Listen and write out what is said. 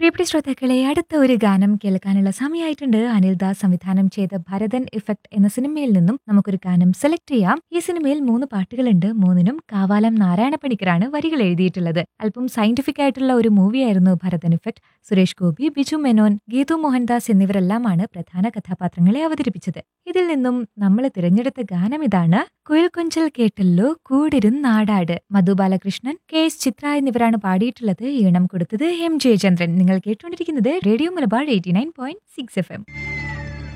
പ്രിയപ്പെട്ട ശ്രോതാക്കളെ അടുത്ത ഒരു ഗാനം കേൾക്കാനുള്ള സമയമായിട്ടുണ്ട് അനിൽദാസ് സംവിധാനം ചെയ്ത ഭരതൻ ഇഫക്ട് എന്ന സിനിമയിൽ നിന്നും നമുക്കൊരു ഗാനം സെലക്ട് ചെയ്യാം ഈ സിനിമയിൽ മൂന്ന് പാട്ടുകളുണ്ട് മൂന്നിനും കാവാലം നാരായണ പണിക്കറാണ് വരികൾ എഴുതിയിട്ടുള്ളത് അല്പം സയന്റിഫിക് ആയിട്ടുള്ള ഒരു മൂവിയായിരുന്നു ഭരതൻ ഇഫക്ട് സുരേഷ് ഗോപി ബിജു മെനോൻ ഗീതു മോഹൻദാസ് എന്നിവരെല്ലാമാണ് പ്രധാന കഥാപാത്രങ്ങളെ അവതരിപ്പിച്ചത് ഇതിൽ നിന്നും നമ്മൾ തിരഞ്ഞെടുത്ത ഗാനം ഇതാണ് കുയിൽ കൊഞ്ചൽ കേട്ടല്ലോ കൂടിരും നാടാട് മധു ബാലകൃഷ്ണൻ കെ എസ് ചിത്ര എന്നിവരാണ് പാടിയിട്ടുള്ളത് ഈണം കൊടുത്തത് എം ജയചന്ദ്രൻ നിങ്ങൾ കേട്ടുകൊണ്ടിരിക്കുന്നത് radio Malabar eighty nine point six F M